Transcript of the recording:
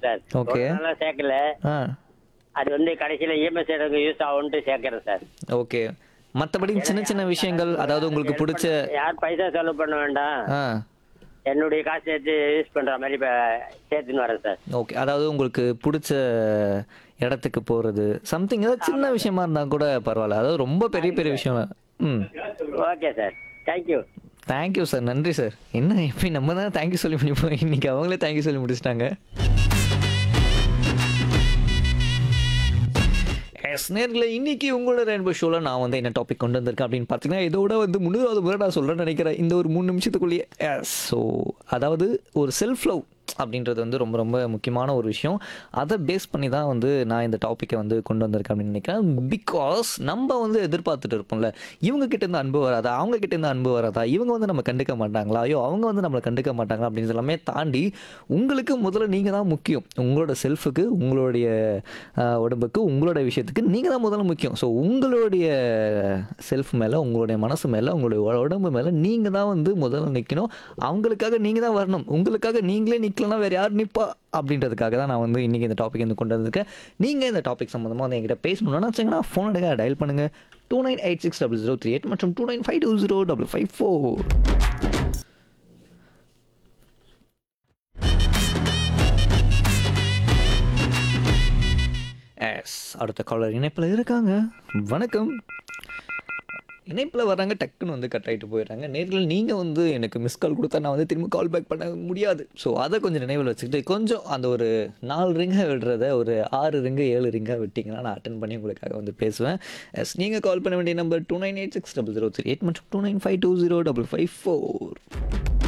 Sir Okay. ஒரு நாளா சேர்க்கல ஆ அது வந்து கடைசியில இஎம்எஸ் எனக்கு யூஸ் ஆகும்ட்டு சேர்க்கறேன் சார் ஓகே மற்றபடி சின்ன சின்ன விஷயங்கள் அதாவது உங்களுக்கு பிடிச்ச யார் பைசா செலவு பண்ண வேண்டாம் ஆ என்னுடைய காசு சேர்த்து யூஸ் பண்ற மாதிரி இப்ப சேர்த்துன்னு வரேன் சார் ஓகே அதாவது உங்களுக்கு பிடிச்ச இடத்துக்கு போகிறது சம்திங் ஏதாவது சின்ன விஷயமா இருந்தால் கூட பரவாயில்ல அதாவது ரொம்ப பெரிய பெரிய விஷயம் இல்ல. ம் okay sir thank you thank you sir நன்றி சார் என்ன எப்பயும் நம்ம தான் தேங்க்யூ சொல்லி முடிப்போம் இன்னைக்கு அவங்களே தேங்க்யூ சொல்லி முடிச்சிட்டாங்க எஸ் நேரில் இன்னைக்கு உங்களோட ரெயின்போ ஷோவில் நான் வந்து என்ன டாபிக் கொண்டு வந்திருக்கேன் அப்படின்னு பார்த்தீங்கன்னா இதோட வந்து முந்நூறாவது முறை நான் சொல்கிறேன்னு நினைக்கிறேன் இந்த ஒரு மூணு நிமிஷத்துக்குள்ளேயே எஸ் ஸோ அதாவது ஒரு செல்ஃப் லவ் அப்படின்றது வந்து ரொம்ப ரொம்ப முக்கியமான ஒரு விஷயம் அதை பேஸ் பண்ணி தான் வந்து நான் இந்த டாப்பிக்கை வந்து கொண்டு வந்திருக்கேன் அப்படின்னு நினைக்கிறேன் பிகாஸ் நம்ம வந்து எதிர்பார்த்துட்டு இருப்போம்ல இவங்க கிட்ட இருந்து அன்பு வராதா அவங்க கிட்ட இருந்து அன்பு வராதா இவங்க வந்து நம்ம கண்டுக்க மாட்டாங்களா ஐயோ அவங்க வந்து நம்மளை கண்டுக்க மாட்டாங்களா அப்படின்னு எல்லாமே தாண்டி உங்களுக்கு முதல்ல நீங்கள் தான் முக்கியம் உங்களோட செல்ஃபுக்கு உங்களுடைய ஆஹ், உடம்புக்கு உங்களோட விஷயத்துக்கு நீங்கள் தான் முதல்ல முக்கியம் ஸோ உங்களுடைய செல்ஃப் மேலே உங்களுடைய மனசு மேலே உங்களுடைய உ- உடம்பு மேலே நீங்கள் தான் வந்து முதல்ல நிற்கணும் அவங்களுக்காக நீங்கள் தான் வரணும் உங்களுக்காக நீங்களே நிற்கலன்னா வேறு யார் நிற்பா அப்படின்றதுக்காக தான் நான் வந்து இன்றைக்கி இந்த டாபிக் வந்து கொண்டு வந்திருக்கேன் நீங்கள் இந்த டாபிக் சம்மந்தமாக வந்து என்கிட்ட பேசணும்னா வச்சுங்கன்னா ஃபோன் எடுங்க டயல் பண்ணுங்கள் two nine eight six double zero three eight மற்றும் two nine five two zero double five four yes அடுத்த காலர் இணைப்பில் இருக்காங்க வணக்கம் இணைப்பில் வராங்க டக்குன்னு வந்து கட் ஆகிட்டு போயிடுறாங்க நேரில் நீங்கள் வந்து எனக்கு மிஸ் கால் கொடுத்தா நான் வந்து திரும்ப கால் பேக் பண்ண முடியாது ஸோ அதை கொஞ்சம் நினைவில் வச்சுக்கிட்டு கொஞ்சம் அந்த ஒரு நாலு ரிங்கை விடுறத ஒரு ஆறு ரிங்கு ஏழு ரிங்காக விட்டிங்கன்னா நான் அட்டன் பண்ணி உங்களுக்காக வந்து பேசுவேன் எஸ் நீங்கள் கால் பண்ண வேண்டிய number two nine eight six double zero three eight மற்றும் two nine five two zero double five four